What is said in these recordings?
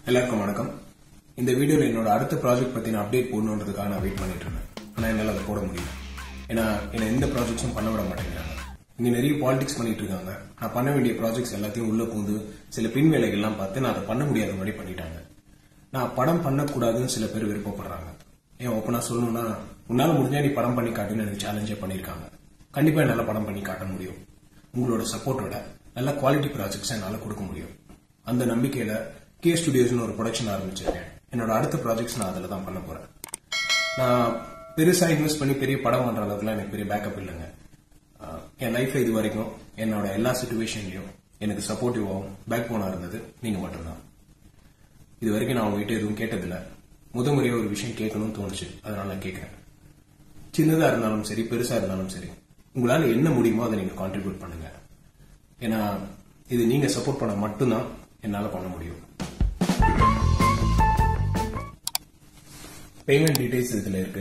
எல்லாருக்கும் வணக்கம் இந்த வீடியோல என்னோட அடுத்த ப்ராஜெக்ட் பத்தின அப்டேட் போடணுன்றதுக்காக நான் வெயிட் பண்ணிட்டு இருந்தேன் ஆனா என்னால அதை போட முடியல ஏன்னா என்ன எந்த ப்ராஜெக்ட்ஸும் பண்ண விட மாட்டேங்கிறாங்க இங்க நிறைய பாலிடிக்ஸ் பண்ணிட்டு இருக்காங்க நான் பண்ண வேண்டிய ப்ராஜெக்ட்ஸ் எல்லாத்தையும் உள்ள பூந்து சில பின் வேலைகள்லாம் பார்த்து நான் அதை பண்ண முடியாத மாதிரி பண்ணிட்டாங்க நான் படம் பண்ணக்கூடாதுன்னு சில பேர் விருப்பப்படுறாங்க ஏன் ஓப்பனா சொல்லணும்னா உன்னால முடிஞ்சா நீ படம் பண்ணி காட்டுன்னு எனக்கு சேலஞ்சே பண்ணிருக்காங்க கண்டிப்பா என்னால படம் பண்ணி காட்ட முடியும் உங்களோட சப்போர்ட்டோட நல்ல குவாலிட்டி ப்ராஜெக்ட்ஸ் என்னால கொடுக்க முடியும் அந்த நம்பிக்கையில கே ஸ்டுடியோஸ்னு ஒரு ப்ரொடக்ஷன் ஆரம்பிச்சிருக்கேன் என்னோட அடுத்த ப்ராஜெக்ட்ஸ் நான் அதில் தான் பண்ண போறேன் நான் பெருசா இன்வெஸ்ட் பண்ணி பெரிய படம் பண்ற அளவுக்குலாம் எனக்கு பெரிய பேக்கப் இல்லைங்க ஆஹ் என் லைஃப்ல இது வரைக்கும் என்னோட எல்லா சுச்சுவேஷன்லயும் எனக்கு சப்போர்ட்டிவாகவும் பேக் போனா இருந்தது நீங்க மட்டும்தான் இது வரைக்கும் நான் உங்ககிட்ட எதுவும் கேட்டதில்ல முத முறையா ஒரு விஷயம் கேட்கணும்னு தோணுச்சு அதனால நான் கேட்கிறேன் சின்னதா இருந்தாலும் சரி பெருசா இருந்தாலும் சரி உங்களால என்ன முடியுமோ அதை நீங்க கான்ட்ரிபியூட் பண்ணுங்க ஏன்னா இது நீங்க சப்போர்ட் பண்ண மட்டும்தான் என்னால பண்ண முடியும் பேமெண்ட் டீடைல்ஸ் இதுல இருக்கு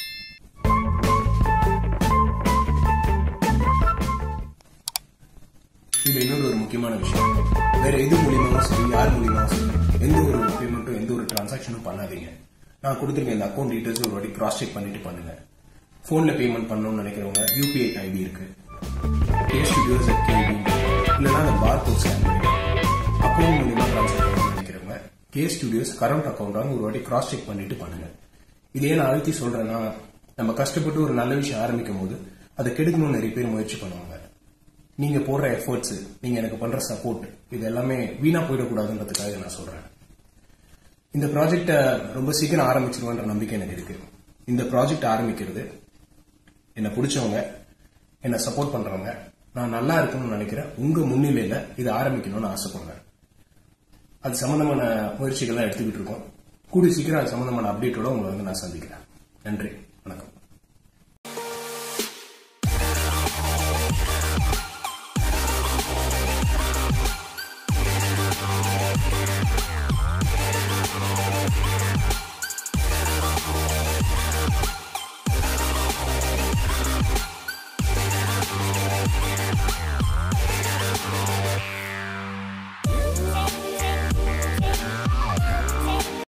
இது இன்னொரு ஒரு முக்கியமான விஷயம் வேற எது மூலியமாவும் சரி யார் மூலியமாவும் சரி எந்த ஒரு பேமெண்ட்டும் எந்த ஒரு டிரான்சாக்ஷனும் பண்ணாதீங்க நான் கொடுத்துருக்க இந்த அக்கௌண்ட் டீடைல்ஸ் ஒரு வாட்டி கிராஸ் செக் பண்ணிட்டு பண்ணுங்க போன்ல பேமெண்ட் பண்ணணும்னு நினைக்கிறவங்க யூபிஐ ஐடி இருக்கு கே ஸ்டுடியோஸ் கேடி இல்லைன்னா அந்த பார் கோட் ஸ்கேன் பண்ணி அக்கௌண்ட் மூலியமா டிரான்ஸ்ஃபர் பண்ணணும்னு நினைக்கிறவங்க கே ஸ்டுடியோஸ் கரண்ட் அக்கௌண்டான்னு ஒரு வாட்டி கிராஸ் செக் பண்ணிட்டு பண்ணுங்க இதே நான் அழுத்தி சொல்றேன்னா நம்ம கஷ்டப்பட்டு ஒரு நல்ல விஷயம் ஆரம்பிக்கும் போது அதை கெடுக்கணும்னு நிறைய பேர் முயற்சி பண்ணுவாங்க நீங்க போடுற எஃபர்ட்ஸ் நீங்க எனக்கு பண்ற சப்போர்ட் இது எல்லாமே வீணா போயிடக்கூடாதுன்றதுக்காக நான் சொல்றேன் இந்த ப்ராஜெக்ட ரொம்ப சீக்கிரம் ஆரம்பிச்சிருவேன்ற நம்பிக்கை எனக்கு இருக்கு இந்த ப்ராஜெக்ட் ஆரம்பிக்கிறது என்ன பிடிச்சவங்க என்ன சப்போர்ட் பண்றவங்க நான் நல்லா இருக்கணும்னு நினைக்கிறேன் உங்க முன்னிலையில இது ஆரம்பிக்கணும்னு ஆசைப்படுறேன் அது சம்பந்தமான முயற்சிகள்லாம் எடுத்துக்கிட்டு இருக்கோம் கூடிய சீக்கிரம் அது சம்பந்தமான அப்டேட்டோட உங்களை வந்து நான் சந்திக்கிறேன் நன்றி வணக்கம்